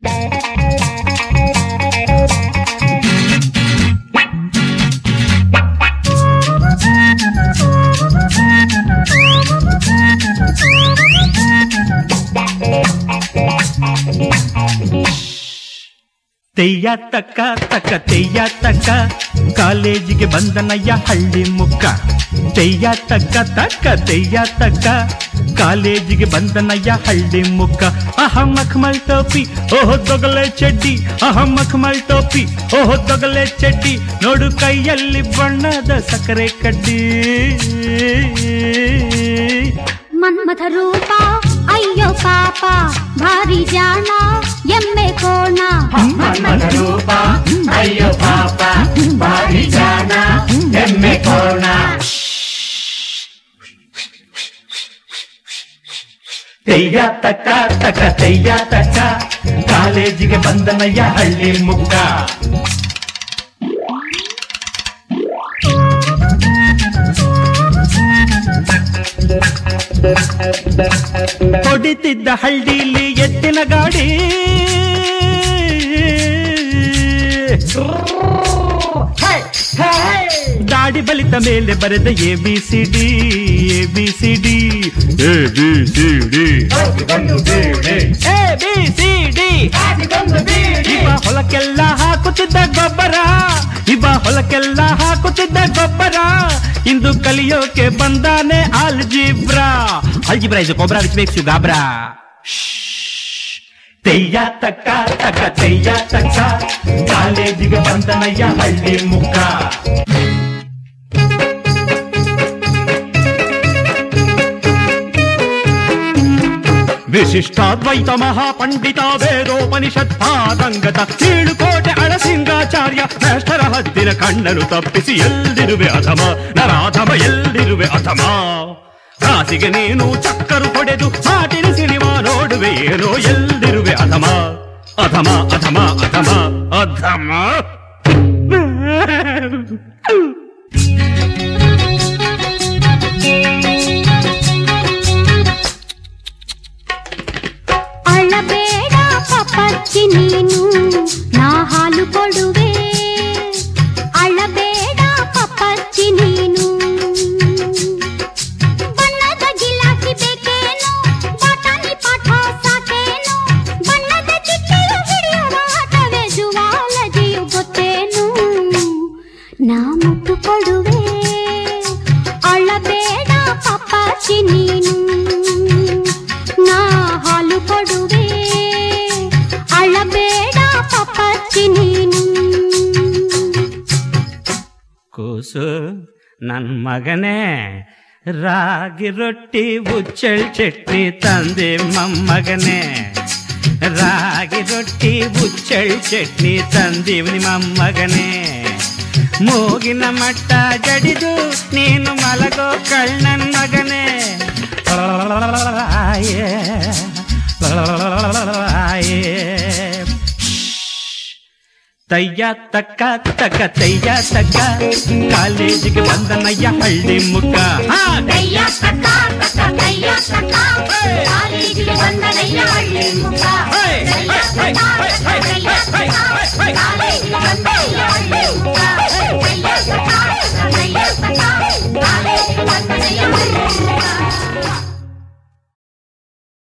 ತೆಯ್ಯ ತಕ್ಕ ತಕ್ಕ ತೆಯ್ಯ ತಕ್ಕ ಕಾಲೇಜಿಗೆ ಬಂದನಯ್ಯ ಹಳ್ಳಿ ಮುಕ್ಕ ತೆಯ್ಯ ತಕ್ಕ ತಕ್ಕ ತೆಯ್ಯ ತಕ್ಕ ಕಾಲೇಜಿಗೆ ಬಂದನಯ್ಯ ಹಳ್ಳಿ ಮುಕ್ಕ ಅಹ ಮಖಮಲ್ ಟೋಪಿ ಓಹೋ ತೊಗಲೆ ಚಡ್ಡಿ ಅಹ ಮಖಮಲ್ ಟೋಪಿ ಓಹೋ ತೊಗಲೆ ಚಡ್ಡಿ ನೋಡು ಕೈಯಲ್ಲಿ ಬಣ್ಣದ ಸಕ್ಕರೆ ಕಡ್ಡಿ ಮನ್ಮಥ ರೂಪ ಅಯ್ಯೋ ಪಾಪ ಭಾರಿ ಜಾಣ ಎಮ್ಮೆ ಕೋಣ ಮನ್ಮಥ ರೂಪ ಅಯ್ಯೋ ಪಾಪ ಭಾರಿ ಜಾಣ ಎಮ್ಮೆ ಕೋಣ ತೆಯ್ಯ ತಕ್ಕ ತಕ್ಕ ತೆಯ್ಯ ತಕ್ಕ ಕಾಲೇಜಿಗೆ ಬಂದನಯ್ಯ ಹಳ್ಳಿ ಮುಕ್ಕ ಹೊಡಿತಿದ್ದ ಹಳ್ಳಿಲಿ ಎತ್ತಿನ ಗಾಡಿ ದಾಡಿ ಬಲಿತ ಮೇಲೆ ಬರೆದ A B C D A B C D A B C D ಒಂದು ಬೀಡೆ ಎ ಬಿ ಸಿ ಡಿ ಒಂದು ಬೀಡೆ ಇವ ಹೊಲಕ್ಕೆಲ್ಲ ಹಾಕುತ್ತಿದ್ದ ಗೊಬ್ಬರ ಇವ ಹೊಲಕ್ಕೆಲ್ಲ ಹಾಕುತ್ತಿದ್ದ ಗೊಬ್ಬರ ಇಂದು ಕಲಿಯೋಕೆ ಬಂದಾನೆ ಆಲ್ಜಿಬ್ರಾ ಆಲ್ಜಿಬ್ರಾ ಇದು ಗೊಬ್ಬರ ವಿಚ್ ಮೇಕ್ಸ್ ಯು ಗಾಬ್ರಾ ತೆಯ್ಯ ತಕ್ಕ ತಕ್ಕ ತೆಯ್ಯ ತಕ್ಕ ಕಾಲೇಜಿಗೆ ಬಂದನಯ್ಯ ಹಳ್ಳಿ ಮುಕ್ಕ ವಿಶಿಷ್ಟಾದ್ವೈತ ಮಹಾಪಂಡಿತ ವೇದೋಪನಿಷತ್ ಪಾದಂಗತ ಕೀಳುಕೋಟೆ ಅಳಸಿಂಗಾಚಾರ್ಯ ಮೇಷ್ಟರ ಹದ್ದಿನ ಕಣ್ಣನು ತಪ್ಪಿಸಿ ಎಲ್ಲಿರುವೆ ಅಧಮ ನರಾಧಮ ಎಲ್ಲಿರುವೆ ಅಧಮ ರಾಸಿಗೆ ನೀನು ಚಕ್ಕರು ಹೊಡೆದು ಮಾಟಿನ ಸಿನಿಮಾ ನೋಡುವೆ ಏನೋ ಎಲ್ಲಿರುವೆ ಅಧಮ ಅಧಮ ಅಧಮ ಅಧಮ ಅಧಮ ಅಳಬೇಡ ಪಪ್ಪಚ್ಚಿ ನೀನು ನಾ ಹಾಲು ಕೊಡುವೆ ಅಳಬೇಡ ಪಪ್ಪಚ್ಚಿ ನೀನು ಬಣ್ಣದ ಗಿಲಾಸಿ ಬೇಕೇನು ಬಾಟಾನಿ ಪಾಠ ಸಾಕೇನು ಬಣ್ಣದ ಚಿಟ್ಟೆಯು ಹಿಡಿಯುವ ಆಟವೇ ಜುವಾಲಜಿಯು ಗೊತ್ತೇನು ನಾ ಮುಟ್ಟು ಕೊಡುವೆ ಅಳಬೇಡ ಪಪ್ಪಚ್ಚಿ ನೀನು ನಾ ಹಾಲು ಕೊಡುವೆ ಅಳಬೇಡ ಪಪ್ಪಚ್ಚಿ ನೀನು ಕೂಸು ನನ್ ಮಗನೇ ರಾಗಿ ರೊಟ್ಟಿ ಉಚ್ಚಳ್ ಚಟ್ನಿ ತಂದೆ ಮೊಮ್ಮಗನೇ ರಾಗಿ ರೊಟ್ಟಿ ಉಚ್ಚಳ್ ಚಟ್ನಿ ತಂದೀವ್ ನಿಮ್ಮ ಮಗನೇ ಮೂಗಿನ ಮಟ್ಟ ಜಡಿದು ನೀನು ಮಲಗೋ ಕಳ್ಳನ್ ಮಗನೇ ಆಯೇ, ಆಯೇ. ತಯ್ಯ ತಕ್ಕ ತಕ್ಕ ತಯ್ಯ ತಕ್ಕ ಕಾಲೇಜಿಗೆ ಬಂದನಯ್ಯ ಹಳ್ಳಿ ಮುಕ್ಕ ಹಾ, ಕೈಯ ತಕ್ಕ ತಕ್ಕ ಕೈಯ ತಕ್ಕ ಕಾಲೇಜಿಗೆ ಬಂದನಯ್ಯ ಹಳ್ಳಿ ಮುಖ ಕೈಯ ತಕ್ಕ ತಕ್ಕ ಕೈಯ ತಕ್ಕ ಕಾಲೇಜಿಗೆ ಬಂದನಯ್ಯ ಹಳ್ಳಿ ಮುಖ